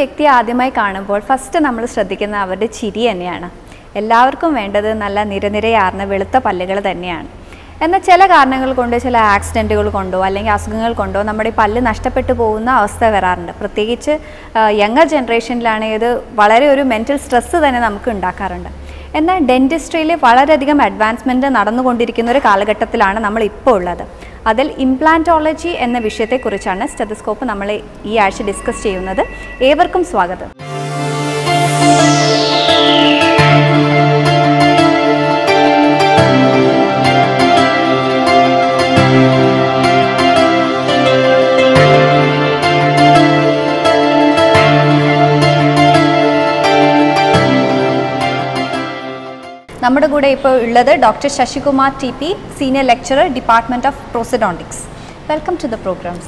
വ്യക്തിയെ ആദ്യമായി കാണുമ്പോൾ ഫസ്റ്റ് നമ്മൾ ശ്രദ്ധിക്കുന്ന അവരുടെ ചിരി തന്നെയാണ് എല്ലാവർക്കും വേണ്ടത് നല്ല നിരനിരയാർന്ന വെളുത്ത പല്ലുകൾ തന്നെയാണ് എന്നാൽ ചില കാരണങ്ങൾ കൊണ്ട് ചില ആക്സിഡൻറ്റുകൾ കൊണ്ടോ അല്ലെങ്കിൽ അസുഖങ്ങൾ കൊണ്ടോ നമ്മുടെ ഈ പല്ല് നഷ്ടപ്പെട്ടു പോകുന്ന അവസ്ഥ വരാറുണ്ട് പ്രത്യേകിച്ച് യങ്ങർ ജനറേഷനിലാണെങ്കിൽ ഇത് വളരെ ഒരു മെൻറ്റൽ സ്ട്രെസ്സ് തന്നെ നമുക്ക് ഉണ്ടാക്കാറുണ്ട് എന്നാൽ ഡെൻറ്റിസ്ട്രിയിൽ വളരെയധികം അഡ്വാൻസ്മെൻറ്റ് നടന്നുകൊണ്ടിരിക്കുന്ന ഒരു കാലഘട്ടത്തിലാണ് നമ്മൾ ഇപ്പോൾ ഉള്ളത് അതിൽ ഇംപ്ലാന്റോളജി എന്ന വിഷയത്തെക്കുറിച്ചാണ് സ്റ്റെതസ്കോപ്പ് നമ്മൾ ഈ ആഴ്ച ഡിസ്കസ് ചെയ്യുന്നത് ഏവർക്കും സ്വാഗതം നമ്മുടെ കൂടെ ഇപ്പോൾ ഉള്ളത് doctor Sasikumar T P senior lecturer department of prosthodontics welcome to the programmes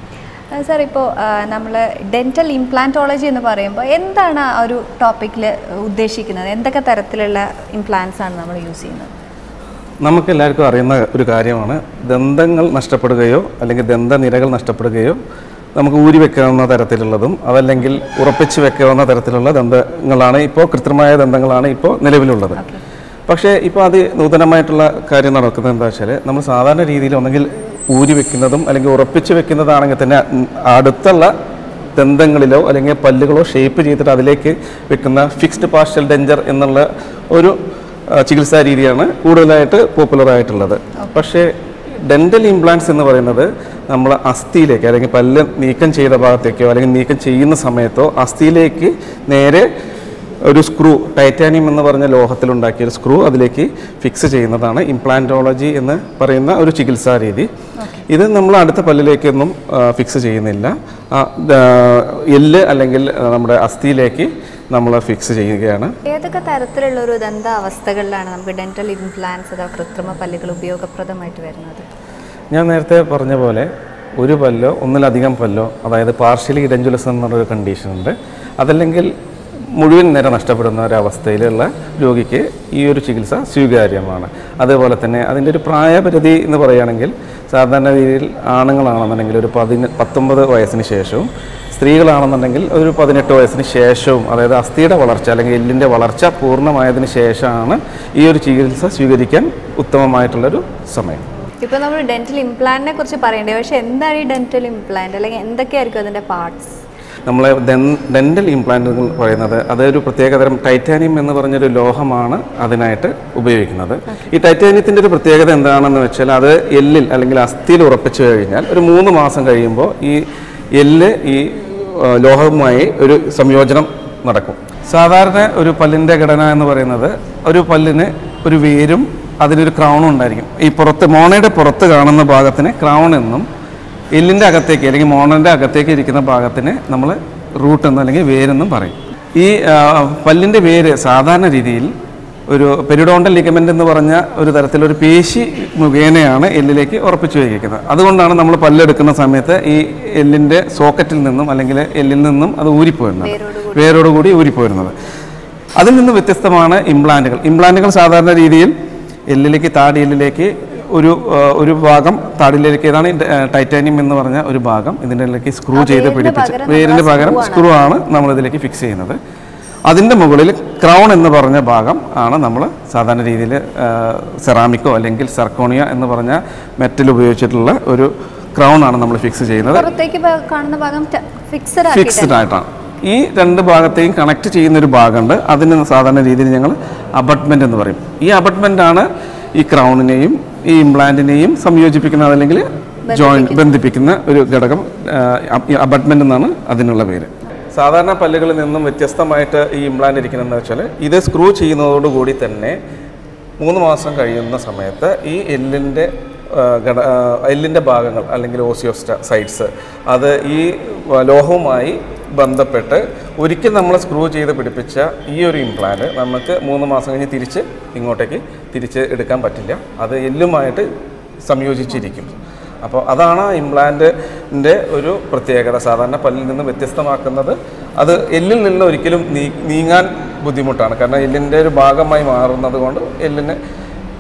sir ഇപ്പോൾ നമ്മൾ ഡെൻറ്റൽ ഇംപ്ലാന്റോളജി എന്ന് പറയുമ്പോൾ എന്താണ് ആ ഒരു ടോപ്പിക്കിൽ ഉദ്ദേശിക്കുന്നത് എന്തൊക്കെ തരത്തിലുള്ള ഇംപ്ലാന്റ്സ് ആണ് നമ്മൾ യൂസ് ചെയ്യുന്നത് നമുക്ക് എല്ലാവർക്കും അറിയുന്ന ഒരു കാര്യമാണ് ദന്തങ്ങൾ നഷ്ടപ്പെടുകയോ അല്ലെങ്കിൽ ദന്തനിരകൾ നഷ്ടപ്പെടുകയോ നമുക്ക് ഊരി വെക്കാവുന്ന തരത്തിലുള്ളതും അതല്ലെങ്കിൽ ഉറപ്പിച്ച് വെക്കാവുന്ന തരത്തിലുള്ള ദന്തങ്ങളാണ് ഇപ്പോൾ കൃത്രിമമായ ദന്തങ്ങളാണ് ഇപ്പോൾ നിലവിലുള്ളത് പക്ഷേ ഇപ്പോൾ അത് നൂതനമായിട്ടുള്ള കാര്യം നടക്കുന്നത് എന്താ വെച്ചാൽ നമ്മൾ സാധാരണ രീതിയിൽ ഒന്നെങ്കിൽ ഊരി വെക്കുന്നതും അല്ലെങ്കിൽ ഉറപ്പിച്ച് വെക്കുന്നതാണെങ്കിൽ തന്നെ ഉം, അടുത്തുള്ള ദന്തങ്ങളിലോ അല്ലെങ്കിൽ പല്ലുകളോ ഷേപ്പ് ചെയ്തിട്ട് അതിലേക്ക് വെക്കുന്ന ഫിക്സ്ഡ് പാർഷ്യൽ ഡെഞ്ചർ എന്നുള്ള ഒരു ആ, ചികിത്സാ രീതിയാണ് കൂടുതലായിട്ട് പോപ്പുലർ ആയിട്ടുള്ളത് പക്ഷേ ഡെൻ്റൽ ഇംപ്ലാന്റ്സ് എന്ന് പറയുന്നത് നമ്മൾ അസ്ഥിയിലേക്ക് അല്ലെങ്കിൽ പല്ല് നീക്കം ചെയ്ത ഭാഗത്തേക്കോ അല്ലെങ്കിൽ നീക്കം ചെയ്യുന്ന സമയത്തോ അസ്ഥിയിലേക്ക് നേരെ ഒരു സ്ക്രൂ ടൈറ്റാനിയം എന്ന് പറഞ്ഞ ലോഹത്തിലുണ്ടാക്കിയ ഒരു സ്ക്രൂ അതിലേക്ക് ഫിക്സ് ചെയ്യുന്നതാണ് ഇംപ്ലാന്റോളജി എന്ന് പറയുന്ന ഒരു ചികിത്സാ രീതി ഇത് നമ്മൾ അടുത്ത പല്ലിലേക്കൊന്നും ഫിക്സ് ചെയ്യുന്നില്ല ആ, ദ- എല്ല് അല്ലെങ്കിൽ ആ, നമ്മുടെ അസ്ഥിയിലേക്ക് നമ്മൾ ഫിക്സ് ചെയ്യുകയാണ് ഏതൊക്കെ തരത്തിലുള്ള ഒരു ദന്ത അവസ്ഥകളിലാണ് നമുക്ക് ഡെൻറ്റൽ ഇംപ്ലാന്റ്സ് അഥവാ കൃത്രിമ പല്ലുകൾ ഉപയോഗപ്രദമായിട്ട് വരുന്നത് ഞാൻ നേരത്തെ പറഞ്ഞ പോലെ ഒരു പല്ലോ ഒന്നിലധികം പല്ലോ അതായത് പാർഷ്യലി ഇഡഞ്ചുലസ് എന്നൊരു കണ്ടീഷൻ ഉണ്ട് അതല്ലെങ്കിൽ മുഴുവൻ നിര നഷ്ടപ്പെടുന്ന ഒരവസ്ഥയിലുള്ള രോഗിക്ക് ഈ ഒരു ചികിത്സ സ്വീകാര്യമാണ് അതുപോലെ തന്നെ അതിൻ്റെ ഒരു പ്രായപരിധി എന്ന് പറയുകയാണെങ്കിൽ സാധാരണ രീതിയിൽ ആണുങ്ങളാണെന്നുണ്ടെങ്കിൽ ഒരു പതിന പത്തൊമ്പത് വയസ്സിന് ശേഷവും സ്ത്രീകളാണെന്നുണ്ടെങ്കിൽ ഒരു പതിനെട്ട് വയസ്സിന് ശേഷവും അതായത് അസ്ഥിയുടെ വളർച്ച അല്ലെങ്കിൽ എല്ലിൻ്റെ വളർച്ച പൂർണ്ണമായതിനു ശേഷമാണ് ഈ ഒരു ചികിത്സ സ്വീകരിക്കാൻ ഉത്തമമായിട്ടുള്ളൊരു സമയം ഇപ്പോൾ നമ്മൾ ഡെൻറ്റൽ ഇംപ്ലാന്റിനെ കുറിച്ച് പറയണ്ടേ പക്ഷേ എന്താണ് ഈ ഡെൻറ്റൽ ഇംപ്ലാന്റ് അല്ലെങ്കിൽ എന്തൊക്കെയായിരിക്കും അതിൻ്റെ പാർട്സ് നമ്മളെ ഡെൻ്റൽ ഇംപ്ലാന്റുകൾ പറയുന്നത് അതൊരു പ്രത്യേകതരം ടൈറ്റാനിയം എന്ന് പറഞ്ഞൊരു ലോഹമാണ് അതിനായിട്ട് ഉപയോഗിക്കുന്നത് ഈ ടൈറ്റാനിയത്തിൻ്റെ ഒരു പ്രത്യേകത എന്താണെന്ന് വെച്ചാൽ അത് എല്ലിൽ അല്ലെങ്കിൽ അസ്ഥിയിൽ ഉറപ്പിച്ചു കഴിഞ്ഞാൽ ഒരു മൂന്ന് മാസം കഴിയുമ്പോൾ ഈ എല്ല് ഈ ആ, ലോഹവുമായി ഒരു സംയോജനം നടക്കും സാധാരണ ഒരു പല്ലിൻ്റെ ഘടന എന്ന് പറയുന്നത് ഒരു പല്ലിന് ഒരു വേരും അതിനൊരു ക്രൗണും ഉണ്ടായിരിക്കും ഈ പുറത്ത് മോണയുടെ പുറത്ത് കാണുന്ന ഭാഗത്തിന് ക്രൗൺ എന്നും എല്ലിൻ്റെ അകത്തേക്ക് അല്ലെങ്കിൽ മോണൻ്റെ അകത്തേക്ക് ഇരിക്കുന്ന ഭാഗത്തിന് നമ്മൾ റൂട്ട് എന്ന് അല്ലെങ്കിൽ വേരെന്നും പറയും ഈ ആ, പല്ലിൻ്റെ വേര് സാധാരണ രീതിയിൽ ഒരു പെരിഡോണ്ടൽ ലിഗമെൻ്റ് എന്ന് പറഞ്ഞ ഒരു തരത്തിലൊരു പേശി മുഖേനയാണ് എല്ലിലേക്ക് ഉറപ്പിച്ചു വയ്ക്കുന്നത് അതുകൊണ്ടാണ് നമ്മൾ പല്ലെടുക്കുന്ന സമയത്ത് ഈ എല്ലിൻ്റെ സോക്കറ്റിൽ നിന്നും അല്ലെങ്കിൽ എല്ലിൽ നിന്നും അത് ഊരിപ്പോരുന്നത് വേരോടുകൂടി ഊരിപ്പോരുന്നത് അതിൽ നിന്ന് വ്യത്യസ്തമാണ് ഇംപ്ലാന്റുകൾ ഇംപ്ലാന്റുകൾ സാധാരണ രീതിയിൽ എല്ലിലേക്ക് താടി എല്ലിലേക്ക് ഒരു ആ, ഒരു ഭാഗം താടിയിലേക്ക് ഏതാണ് ഈ, ആ, ടൈറ്റാനിയം എന്ന് പറഞ്ഞ ഒരു ഭാഗം ഇതിൻ്റെ ഇടയിലേക്ക് സ്ക്രൂ ചെയ്ത് പിടിപ്പിച്ച് വേരിന് പകരം സ്ക്രൂ ആണ് നമ്മൾ ഇതിലേക്ക് ഫിക്സ് ചെയ്യുന്നത് അതിൻ്റെ മുകളിൽ ക്രൗൺ എന്ന് പറഞ്ഞ ഭാഗം ആണ് നമ്മൾ സാധാരണ രീതിയിൽ സെറാമിക്കോ അല്ലെങ്കിൽ സർക്കോണിയ എന്ന് പറഞ്ഞ മെറ്റൽ ഉപയോഗിച്ചിട്ടുള്ള ഒരു ക്രൗൺ ആണ് നമ്മൾ ഫിക്സ് ചെയ്യുന്നത് പുറത്തേക്ക് ഭാ- കാണുന്ന ഭാഗം ഫിക്സഡ് ആക്കി ഫിക്സ്ഡ് ആയിട്ടാണ് ഈ രണ്ട് ഭാഗത്തെയും കണക്ട് ചെയ്യുന്ന ഒരു ഭാഗമുണ്ട് അതിന് സാധാരണ രീതിയിൽ ഞങ്ങൾ അബട്ട്മെന്റ് എന്ന് പറയും ഈ അബട്ട്മെന്റ് ആണ് ഈ ക്രൗണിനെയും ഈ ഇംപ്ലാന്റിനെയും സംയോജിപ്പിക്കുന്ന അല്ലെങ്കിൽ ജോയിന്റ് ബന്ധിപ്പിക്കുന്ന ഒരു ഘടകം അബട്ട്മെന്റ് എന്നാണ് അതിനുള്ള പേര് സാധാരണ പല്ലുകളിൽ നിന്നും വ്യത്യസ്തമായിട്ട് ഈ ഇംപ്ലാന്റ് ഇരിക്കുന്നതെന്ന് വെച്ചാൽ ഇത് സ്ക്രൂ ചെയ്യുന്നതോടുകൂടി തന്നെ മൂന്ന് മാസം കഴിയുന്ന സമയത്ത് ഈ എല്ലിൻ്റെ ഘട ആ, എല്ലിൻ്റെ ഭാഗങ്ങൾ അല്ലെങ്കിൽ ഓസിയോസ്റ്റ സൈഡ്സ് അത് ഈ വ- ലോഹവുമായി ബന്ധപ്പെട്ട് ഒരിക്കൽ നമ്മൾ സ്ക്രൂ ചെയ്ത് പിടിപ്പിച്ച ഈ ഒരു ഇംപ്ലാന്റ് നമുക്ക് മൂന്ന് മാസം കഴിഞ്ഞ് തിരിച്ച് ഇങ്ങോട്ടേക്ക് തിരിച്ച് എടുക്കാൻ പറ്റില്ല അത് എല്ലുമായിട്ട് സംയോജിച്ചിരിക്കും അപ്പോൾ അതാണ് ആ ഇംപ്ലാന്റിൻ്റെ ഒരു പ്രത്യേകത സാധാരണ പല്ലിൽ നിന്ന് വ്യത്യസ്തമാക്കുന്നത് അത് എല്ലിൽ നിന്ന് ഒരിക്കലും നീ നീങ്ങാൻ ബുദ്ധിമുട്ടാണ് കാരണം എല്ലിൻ്റെ ഒരു ഭാഗമായി മാറുന്നത് കൊണ്ട് എല്ലിന്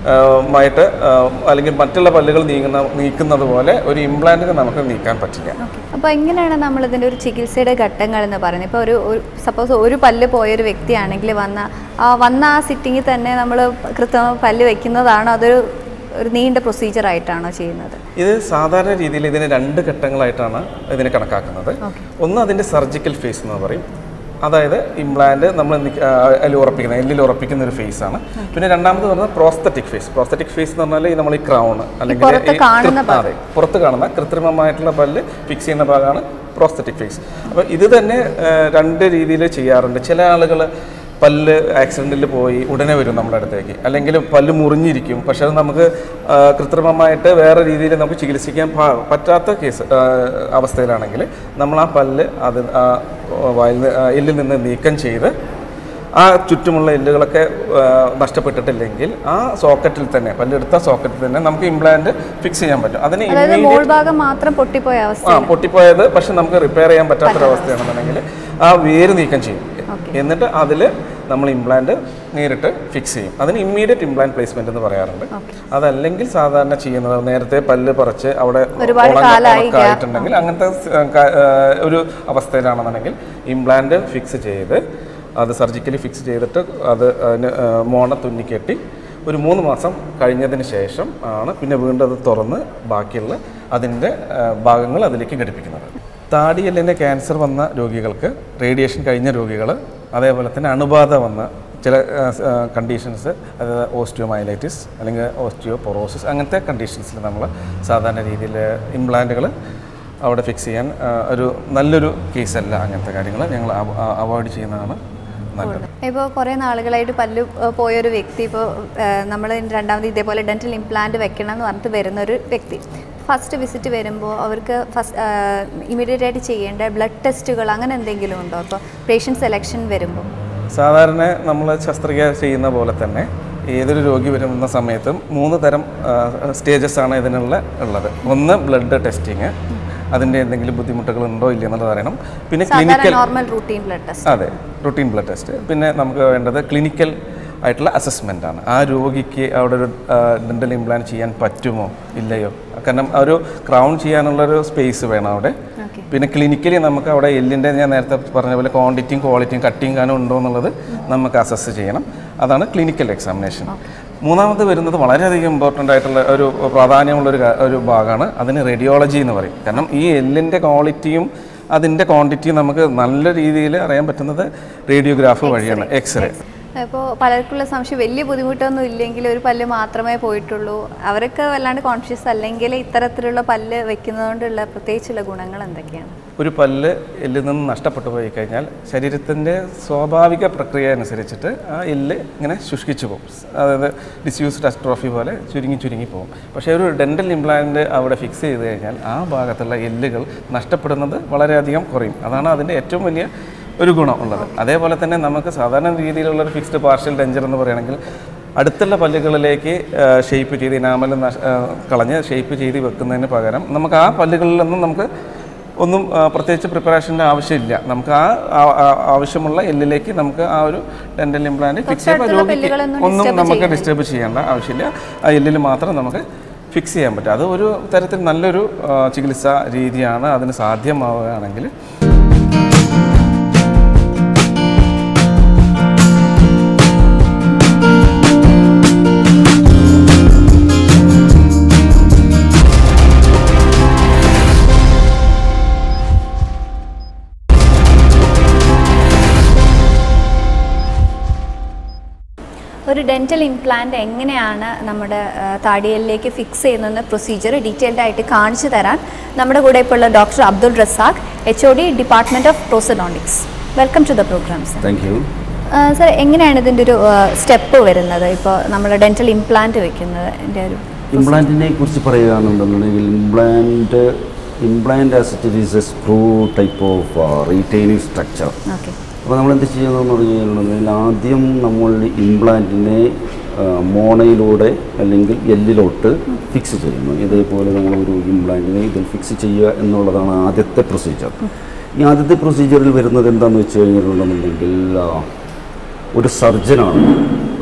മായിട്ട് ആ, അല്ലെങ്കിൽ മറ്റുള്ള പല്ലുകൾ നീങ്ങുന്ന നീക്കുന്നത് പോലെ ഒരു ഇംപ്ലാന്റിന് നമുക്ക് നീക്കാൻ പറ്റില്ല അപ്പോൾ എങ്ങനെയാണ് നമ്മൾ ഇതിൻ്റെ ഒരു ചികിത്സയുടെ ഘട്ടങ്ങൾ എന്ന് പറയുന്നത് ഇപ്പോൾ ഒരു സപ്പോസ് ഒരു പല്ല് പോയൊരു വ്യക്തിയാണെങ്കിൽ വന്ന ആ വന്ന ആ സിറ്റിങ്ങിൽ തന്നെ നമ്മൾ കൃത്രിമ പല്ല് വെക്കുന്നതാണോ അതൊരു ഒരു നീണ്ട പ്രൊസീജിയർ ആയിട്ടാണോ ചെയ്യുന്നത് ഇത് സാധാരണ രീതിയിൽ ഇതിന് രണ്ട് ഘട്ടങ്ങളായിട്ടാണ് ഇതിനെ കണക്കാക്കുന്നത് ഒന്ന് അതിൻ്റെ സർജിക്കൽ ഫേസ് എന്ന് പറയും അതായത് ഇംപ്ലാന്റ് നമ്മൾ നിക്ക- ആ, അതിൽ ഉറപ്പിക്കുന്ന എല്ലിൽ ഉറപ്പിക്കുന്ന ഒരു ഫേസ് ആണ് പിന്നെ രണ്ടാമത് പറഞ്ഞാൽ പ്രോസ്തറ്റിക് ഫേസ് പ്രോസ്തറ്റിക് ഫേസ് എന്ന് പറഞ്ഞാൽ ഈ നമ്മൾ ഈ ക്രൗൺ അല്ലെങ്കിൽ പുറത്ത് ഈ കാണുന്ന കൃ- അതെ പുറത്ത് കാണുന്ന കൃത്രിമമായിട്ടുള്ള പല്ല് ഫിക്സ് ചെയ്യുന്ന ഭാഗമാണ് പ്രോസ്തറ്റിക് ഫേസ് അപ്പോൾ ഇത് തന്നെ ആ, രണ്ട് രീതിയിൽ ചെയ്യാറുണ്ട് ചില ആളുകൾ പല്ല് ആക്സിഡൻറ്റിൽ പോയി ഉടനെ വരും നമ്മുടെ അടുത്തേക്ക് അല്ലെങ്കിൽ പല്ല് മുറിഞ്ഞിരിക്കും പക്ഷെ അത് നമുക്ക് ആ, കൃത്രിമമായിട്ട് വേറെ രീതിയിൽ നമുക്ക് ചികിത്സിക്കാൻ പ- പറ്റാത്ത കേസ് ആ, അവസ്ഥയിലാണെങ്കിൽ നമ്മൾ ആ പല്ല് അത് ആ, വായിൽ നിന്ന്- ആ, എല്ലിൽ നിന്ന് നീക്കം ചെയ്ത് ആ ചുറ്റുമുള്ള എല്ലുകളൊക്കെ ആ, നഷ്ടപ്പെട്ടിട്ടില്ലെങ്കിൽ ആ സോക്കറ്റിൽ തന്നെ പല്ലെടുത്ത സോക്കറ്റിൽ തന്നെ നമുക്ക് ഇംപ്ലാന്റ് ഫിക്സ് ചെയ്യാൻ പറ്റും അതിന് അതായത് immediate- മോൾ ഭാഗം മാത്രം പൊട്ടിപ്പോയ അവസ്ഥ ആ പൊട്ടിപ്പോയത് പക്ഷെ നമുക്ക് റിപ്പയർ ചെയ്യാൻ പറ്റാത്തൊരവസ്ഥയാണെന്നുണ്ടെങ്കിൽ ആ വേര് നീക്കം ചെയ്യും എന്നിട്ട് അതിൽ നമ്മൾ ഇംപ്ലാന്റ് നേരിട്ട് ഫിക്സ് ചെയ്യും അതിന് ഇമ്മീഡിയറ്റ് ഇംപ്ലാന്റ് പ്ലേസ്മെന്റ് എന്ന് പറയാറുണ്ട് അതല്ലെങ്കിൽ സാധാരണ ചെയ്യുന്നത് നേരത്തെ പല്ല് പറിച്ച് അവിടെ ഒരുപാട് ഉണങ്ങ- കാലായി ഉണക്കായിട്ടുണ്ടെങ്കിൽ അങ്ങനത്തെ സ്- ആ, ക- ആ, ഒരു അവസ്ഥയിലാണെന്നുണ്ടെങ്കിൽ ഇംപ്ലാന്റ് ഫിക്സ് ചെയ്ത് അത് സർജിക്കലി ഫിക്സ് ചെയ്തിട്ട് അത് അതിന് ആ, മോണ തുന്നിക്കെട്ടി ഒരു മൂന്ന് മാസം കഴിഞ്ഞതിന് ശേഷം ആണ് പിന്നെ വീണ്ടും അത് തുറന്ന് ബാക്കിയുള്ള അതിൻ്റെ ആ, ഭാഗങ്ങൾ അതിലേക്ക് ഘടിപ്പിക്കുന്നത് താടിയെല്ലിൻ്റെ ക്യാൻസർ വന്ന രോഗികൾക്ക് റേഡിയേഷൻ കഴിഞ്ഞ രോഗികൾ അതേപോലെ തന്നെ അണുബാധ വന്ന ചില കണ്ടീഷൻസ് അതായത് ഓസ്റ്റിയോമൈലൈറ്റിസ് അല്ലെങ്കിൽ ഓസ്റ്റിയോപൊറോസിസ് അങ്ങനത്തെ കണ്ടീഷൻസിൽ നമ്മൾ സാധാരണ രീതിയിൽ ഇംപ്ലാന്റുകൾ അവിടെ ഫിക്സ് ചെയ്യാൻ ആ, ഒരു നല്ലൊരു കേസല്ല അങ്ങനത്തെ കാര്യങ്ങൾ ഞങ്ങൾ അവോയ്ഡ് ചെയ്യുന്നതാണ് നല്ലത് ഇപ്പോൾ കുറേ നാളുകളായിട്ട് പല്ല് ഏഹ്, പോയൊരു വ്യക്തി ഇപ്പോൾ നമ്മൾ രണ്ടാമത് ഇതേപോലെ ഡെൻറ്റൽ ഇംപ്ലാന്റ് വെക്കണം എന്ന് പറഞ്ഞിട്ട് വരുന്ന ഒരു വ്യക്തി ഫസ്റ്റ് വിസിറ്റ് വരുമ്പോൾ അവർക്ക് ഫസ്റ്റ് ഇമീഡിയറ്റ് ആയിട്ട് ചെയ്യേണ്ട ബ്ലഡ് ടെസ്റ്റുകൾ അങ്ങനെ എന്തെങ്കിലും ഉണ്ടോ അപ്പോൾ പേഷ്യൻ്റ് സെലക്ഷൻ വരുമ്പോൾ സാധാരണ നമ്മൾ ശസ്ത്രക്രിയ ചെയ്യുന്ന പോലെ തന്നെ ഏതൊരു രോഗി വരുന്ന സമയത്തും മൂന്ന് തരം സ്റ്റേജസ് ആണ് ഇതിനുള്ള ഉള്ളത് ഒന്ന് ബ്ലഡ് ടെസ്റ്റിങ് അതിൻ്റെ എന്തെങ്കിലും ബുദ്ധിമുട്ടുകൾ ഉണ്ടോ ഇല്ലയോ എന്നുള്ളത് അറിയണം പിന്നെ സാധാരണ clinical normal routine blood test അതെ റുട്ടീൻ ബ്ലഡ് ടെസ്റ്റ് പിന്നെ നമുക്ക് വേണ്ടത് ക്ലിനിക്കൽ ആയിട്ടുള്ള അസസ്മെൻ്റ് ആണ് ആ രോഗിക്ക് അവിടെ ഒരു ഡെൻ്റൽ ഇംപ്ലാന്റ് ചെയ്യാൻ പറ്റുമോ ഇല്ലയോ കാരണം ആ ഒരു ക്രൗൺ ചെയ്യാനുള്ളൊരു സ്പേസ് വേണം അവിടെ ഓക്കെ പിന്നെ ക്ലിനിക്കലി നമുക്ക് അവിടെ എല്ലിൻ്റെ ഞാൻ നേരത്തെ പറഞ്ഞ പോലെ ക്വാണ്ടിറ്റിയും ക്വാളിറ്റിയും കട്ടിയും കാനും ഉണ്ടോ എന്നുള്ളത് നമുക്ക് അസസ് ചെയ്യണം അതാണ് ക്ലിനിക്കൽ എക്സാമിനേഷൻ മൂന്നാമത് വരുന്നത് വളരെയധികം ഇമ്പോർട്ടൻ്റ് ആയിട്ടുള്ള ഒരു പ്രാധാന്യമുള്ള ഒരു കാ- ഒരു ഭാഗമാണ് അതിന് റേഡിയോളജി എന്ന് പറയും കാരണം ഈ എല്ലിൻ്റെ ക്വാളിറ്റിയും അതിൻ്റെ ക്വാണ്ടിറ്റിയും നമുക്ക് നല്ല രീതിയിൽ അറിയാൻ പറ്റുന്നത് റേഡിയോഗ്രാഫ് വഴിയാണ് എക്സ്റേ ഇപ്പോൾ പലർക്കുള്ള സംശയം വലിയ ബുദ്ധിമുട്ടൊന്നും ഇല്ലെങ്കിൽ ഒരു പല്ല് മാത്രമേ പോയിട്ടുള്ളൂ അവരൊക്കെ വല്ലാണ്ട് കോൺഷ്യസ് അല്ലെങ്കിൽ ഇത്തരത്തിലുള്ള പല്ല് വെക്കുന്നതുകൊണ്ടുള്ള പ്രത്യേകിച്ചുള്ള ഗുണങ്ങൾ എന്തൊക്കെയാണ് ഒരു പല്ല് എല്ലിൽ നിന്ന് നഷ്ടപ്പെട്ടു പോയി കഴിഞ്ഞാൽ ശരീരത്തിൻ്റെ സ്വാഭാവിക പ്രക്രിയ അനുസരിച്ചിട്ട് ആ എല്ല് ഇങ്ങനെ ശുഷ്കിച്ചു പോകും അതായത് ഡിസ്യൂസ്ഡ് അസ്ട്രോഫി പോലെ ചുരുങ്ങി ചുരുങ്ങി പോകും പക്ഷേ ഒരു ഡെൻ്റൽ ഇംപ്ലാന്റ് അവിടെ ഫിക്സ് ചെയ്ത് കഴിഞ്ഞാൽ ആ ഭാഗത്തുള്ള എല്ലുകൾ നഷ്ടപ്പെടുന്നത് വളരെയധികം കുറയും അതാണ് അതിൻ്റെ ഏറ്റവും വലിയ ഒരു ഗുണം ഉള്ളത് അതേപോലെ തന്നെ നമുക്ക് സാധാരണ രീതിയിലുള്ള ഒരു ഫിക്സ്ഡ് പാർഷ്യൽ ഡെഞ്ചർ എന്ന് പറയുകയാണെങ്കിൽ അടുത്തുള്ള പല്ലുകളിലേക്ക് ഷേപ്പ് ചെയ്ത് ഇനാമൽ നഷ്- ആ, കളഞ്ഞ് ഷേപ്പ് ചെയ്ത് വെക്കുന്നതിന് പകരം നമുക്ക് ആ പല്ലുകളിലൊന്നും നമുക്ക് ഒന്നും ആ, പ്രത്യേകിച്ച് പ്രിപ്പറേഷൻ്റെ ആവശ്യമില്ല നമുക്ക് ആ ആ- ആ- ആവശ്യമുള്ള എല്ലിലേക്ക് നമുക്ക് ആ ഒരു ഡെൻ്റൽ ഇംപ്ലാന്റ് ഫിക്സ് ചെയ്യുമ്പോൾ തൊട്ടടുത്തുള്ള രോഗിക്ക് പല്ലുകളൊന്നും ഒന്നും disturb നമുക്ക് ഡിസ്റ്റർബ് ചെയ്യേണ്ട ആവശ്യമില്ല ആ എല്ലിൽ മാത്രം നമുക്ക് ഫിക്സ് ചെയ്യാൻ പറ്റും അത് ഒരു തരത്തിൽ നല്ലൊരു ആ, ചികിത്സാ രീതിയാണ് അതിന് സാധ്യമാവുകയാണെങ്കിൽ ഒരു ഡെൻറ്റൽ ഇംപ്ലാന്റ് എങ്ങനെയാണ് നമ്മുടെ ആ, താടിയലിലേക്ക് ഫിക്സ് ചെയ്യുന്ന പ്രൊസീജിയർ ഡീറ്റെയിൽഡ് ആയിട്ട് കാണിച്ചു തരാൻ നമ്മുടെ കൂടെ ഇപ്പോൾ ഉള്ള doctor Abdul Razak H O D department of prosthodontics welcome to the programme sir thank you sir എങ്ങനെയാണ് ഇതിൻ്റെ ഒരു സ്റ്റെപ്പ് വരുന്നത് ഇപ്പോൾ നമ്മൾ ഡെൻറ്റൽ ഇംപ്ലാന്റ് വെക്കുന്നതിൻ്റെ ഒരു ഇംപ്ലാന്റിനെ കുറിച്ച് പറയുകയാണെന്നുണ്ടെങ്കിൽ implant implant as it is a screw type of retaining structure okay അപ്പോൾ നമ്മൾ എന്ത് ചെയ്യുന്നതെന്ന് പറഞ്ഞു കഴിഞ്ഞിട്ടുണ്ടെങ്കിൽ ആദ്യം നമ്മൾ ഇംപ്ലാന്റിനെ മോണയിലൂടെ അല്ലെങ്കിൽ എല്ലിലോട്ട് ഫിക്സ് ചെയ്യുന്നു ഇതേപോലെ നമ്മളൊരു ഇംപ്ലാന്റിനെ ഇതിൽ ഫിക്സ് ചെയ്യുക എന്നുള്ളതാണ് ആദ്യത്തെ പ്രൊസീജിയർ ഈ ആദ്യത്തെ പ്രൊസീജിയറിൽ വരുന്നത് എന്താണെന്ന് വെച്ച് കഴിഞ്ഞിട്ടുണ്ടെന്നുണ്ടെങ്കിൽ ആ, ഒരു സർജനാണ്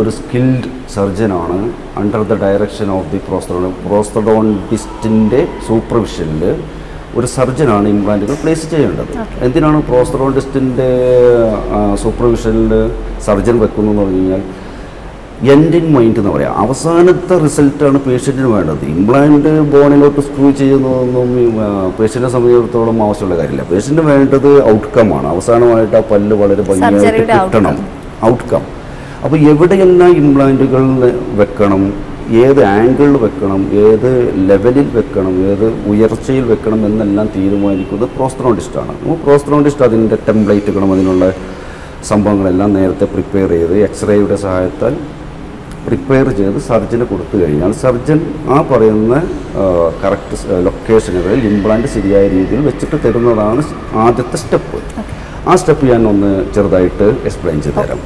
ഒരു സ്കിൽഡ് സർജനാണ് under the direction of the prosthodon പ്രോസ്തഡോണ്ടിസ്റ്റിൻ്റെ സൂപ്പർവിഷനിൽ ഒരു സർജനാണ് ഇംപ്ലാന്റുകൾ പ്ലേസ് ചെയ്യേണ്ടത് എന്തിനാണ് പ്രോസ്തഡോണ്ടിസ്റ്റിൻ്റെ സൂപ്പർവിഷനിൽ സർജൻ വെക്കുന്നതെന്ന് പറഞ്ഞു കഴിഞ്ഞാൽ എൻഡ് ഇൻ മൈൻഡ് എന്ന് പറയാം അവസാനത്തെ റിസൾട്ടാണ് പേഷ്യൻറ്റിന് വേണ്ടത് ഇംപ്ലാന്റ് ബോണിലോട്ട് സ്ക്രൂ ചെയ്യുന്നതൊന്നും പേഷ്യൻറ്റിനെ സംബന്ധിച്ചിടത്തോളം ആവശ്യമുള്ള കാര്യമില്ല പേഷ്യൻറ്റിന് വേണ്ടത് ഔട്ട്കം ആണ് അവസാനമായിട്ട് ആ പല്ല് വളരെ ഭംഗിയായിട്ട് സർജറിയുടെ കിട്ടണം ഔട്ട്കം അപ്പോൾ എവിടെയെല്ലാം ഇംപ്ലാന്റുകൾ വെക്കണം ഏത് ആംഗിളിൽ വെക്കണം ഏത് ലെവലിൽ വെക്കണം ഏത് ഉയർച്ചയിൽ വെക്കണം എന്നെല്ലാം തീരുമാനിക്കുന്നത് പ്രോസ്ത്രോണ്ടിസ്റ്റാണ് അപ്പോൾ പ്രോസ്ത്രോണ്ടിസ്റ്റ് അതിൻ്റെ ടെംപ്ലേറ്റുകളും അതിനുള്ള സംഭവങ്ങളെല്ലാം നേരത്തെ പ്രിപ്പയർ ചെയ്ത് എക്സ്റേയുടെ സഹായത്താൽ പ്രിപ്പയർ ചെയ്ത് സർജന് കൊടുത്തു കഴിഞ്ഞാൽ സർജൻ ആ പറയുന്ന കറക്റ്റ് ലൊക്കേഷനുകളിൽ ഇംപ്ലാന്റ് ശരിയായ രീതിയിൽ വെച്ചിട്ട് തരുന്നതാണ് ആദ്യത്തെ സ്റ്റെപ്പ് ആ സ്റ്റെപ്പ് ഞാൻ ഒന്ന് ചെറുതായിട്ട് എക്സ്പ്ലെയിൻ ചെയ്തു തരാം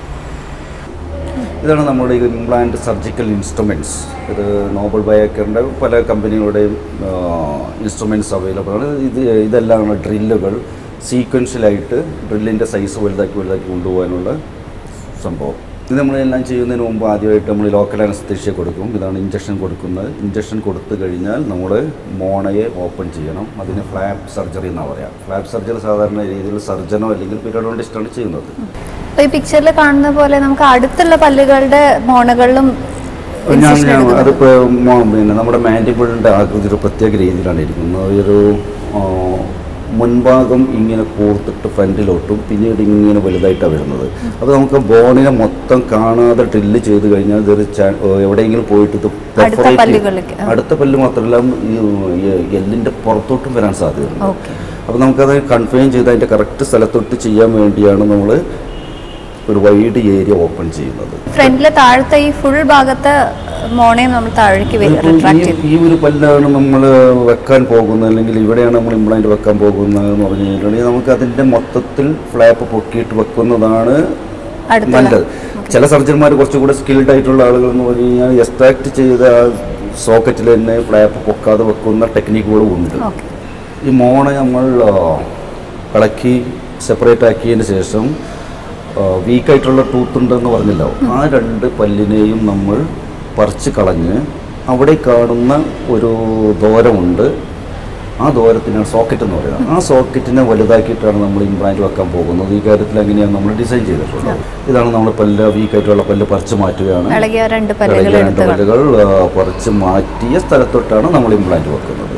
ഇതാണ് നമ്മുടെ ഈ ഇംപ്ലാന്റ് സർജിക്കൽ ഇൻസ്ട്രുമെൻറ്റ്സ് ഇത് നോബൽ ബയോക്കറിൻ്റെ പല കമ്പനികളുടെയും ഇൻസ്ട്രുമെൻറ്റ്സ് അവൈലബിൾ ആണ് ഇത് ഇതെല്ലാം ഡ്രില്ലുകൾ സീക്വൻഷ്യലായിട്ട് ഡ്രില്ലിൻ്റെ സൈസ് വലുതാക്കി വലുതാക്കി കൊണ്ടുപോകാനുള്ള സംഭവം ഇത് നമ്മളെല്ലാം ചെയ്യുന്നതിന് മുമ്പ് ആദ്യമായിട്ട് നമ്മൾ ലോക്കൽ അനസ്തേഷ്യ കൊടുക്കും ഇതാണ് ഇഞ്ചക്ഷൻ കൊടുക്കുന്നത് ഇഞ്ചക്ഷൻ കൊടുത്തു കഴിഞ്ഞാൽ നമ്മൾ മോണയെ ഓപ്പൺ ചെയ്യണം അതിന് ഫ്ലാപ്പ് സർജറി എന്നാണ് പറയാം ഫ്ലാപ്പ് സർജറി സാധാരണ രീതിയിൽ സർജനോ അല്ലെങ്കിൽ പിരഡോണ്ടിസ്റ്റാണ് ചെയ്യുന്നത് അപ്പൊ ഈ പിക്ചറിൽ കാണുന്ന പോലെ നമുക്ക് അടുത്തുള്ള പല്ലുകളുടെ മോണകളിലും ഞാൻ incision ഞാൻ എടുക്കുന്നുണ്ട്. അതിപ്പോൾ പിന്നെ നമ്മുടെ മാൻഡിബിളിൻ്റെ ആകൃതി ഒരു പ്രത്യേക രീതിയിലാണ് ഇരിക്കുന്നത് ഒരു ആ, മുൻഭാഗം ഇങ്ങനെ കൂർത്തിട്ട് ഫ്രണ്ടിലോട്ടും പിന്നീട് ഇങ്ങനെ വലുതായിട്ടാണ് വരുന്നത് അപ്പോൾ നമുക്ക് ബോണിനെ മൊത്തം കാണാതെ ഡ്രില്ല് ചെയ്ത് കഴിഞ്ഞാൽ ഇതൊരു ചാ- എവിടെയെങ്കിലും പോയിട്ട് ഇത് perforate ചെയ്യും. പല്ലുകളിലേക്ക്, ആ. അടുത്ത പല്ല് മാത്രമല്ല ഈ എല്ലിൻ്റെ പുറത്തോട്ടും വരാൻ സാധ്യതയുണ്ട് ഓക്കെ അപ്പോൾ നമുക്കത് കൺഫേം ചെയ്ത് അതിൻ്റെ കറക്റ്റ് സ്ഥലത്തൊട്ട് ചെയ്യാൻ വേണ്ടിയാണ് നമ്മൾ ഒരു വൈഡ് ഏരിയ ഓപ്പൺ ചെയ്യുന്നത് ഫ്രണ്ടിലെ താഴത്തെ ഈ ഫുൾ ഭാഗത്തെ മോണയും നമ്മൾ താഴേക്ക് ഇപ്പൊ റിട്രാക്ട് ഈ- ചെയ്തു ഈ ഒരു പല്ലാണ് നമ്മൾ വെക്കാൻ പോകുന്നത് അല്ലെങ്കിൽ ഇവിടെയാണ് നമ്മൾ ഇംപ്ലാന്റ് വെക്കാൻ പോകുന്നത് എന്ന് പറഞ്ഞു കഴിഞ്ഞിട്ടുണ്ടെങ്കിൽ നമുക്ക് അതിന്റെ മൊത്തത്തിൽ ഫ്ലാപ്പ് പൊക്കിയിട്ട് വെക്കുന്നതാണ് അടുത്തുള്ള നല്ലത് ചില സർജന്മാർ കുറച്ചുകൂടെ സ്കിൽഡ് ആയിട്ടുള്ള ആളുകൾ എന്ന് പറഞ്ഞു കഴിഞ്ഞാൽ എക്സ്ട്രാക്ട് ചെയ്ത സോക്കറ്റിൽ തന്നെ ഫ്ലാപ്പ് പൊക്കാതെ വെക്കുന്ന ടെക്നിക്കുകളും ഉണ്ട് ഓക്കെ ഈ മോണ നമ്മൾ ആ, ഇളക്കി സെപ്പറേറ്റ് ആക്കിയതിന് ശേഷം വീക്കായിട്ടുള്ള ടൂത്ത് ഉണ്ടെന്ന് പറഞ്ഞല്ലോ ആ രണ്ട് പല്ലിനെയും നമ്മൾ പറിച്ച് കളഞ്ഞ് അവിടെ കാണുന്ന ഒരു ദൂരമുണ്ട് ആ ദൂരത്തിനാണ് സോക്കറ്റ് എന്ന് പറയുന്നത് ആ സോക്കറ്റിനെ വലുതാക്കിയിട്ടാണ് നമ്മൾ ഇംപ്ലാന്റ് വെക്കാൻ പോകുന്നത് ഈ കാര്യത്തിൽ അങ്ങനെയാണ് നമ്മൾ ഡിസൈൻ ചെയ്തിട്ടുള്ളത് ഇതാണ് നമ്മൾ പല്ല് വീക്കായിട്ടുള്ള പല്ല് പറിച്ച് മാറ്റുകയാണ് ഇളകിയ രണ്ട് പല്ലുകൾ ഇളകിയ രണ്ട് എടുത്ത് കളഞ്ഞു. പല്ലുകൾ ആ, പറിച്ച് മാറ്റിയ സ്ഥലത്തൊട്ടാണ് നമ്മൾ ഇംപ്ലാന്റ് വെക്കുന്നത്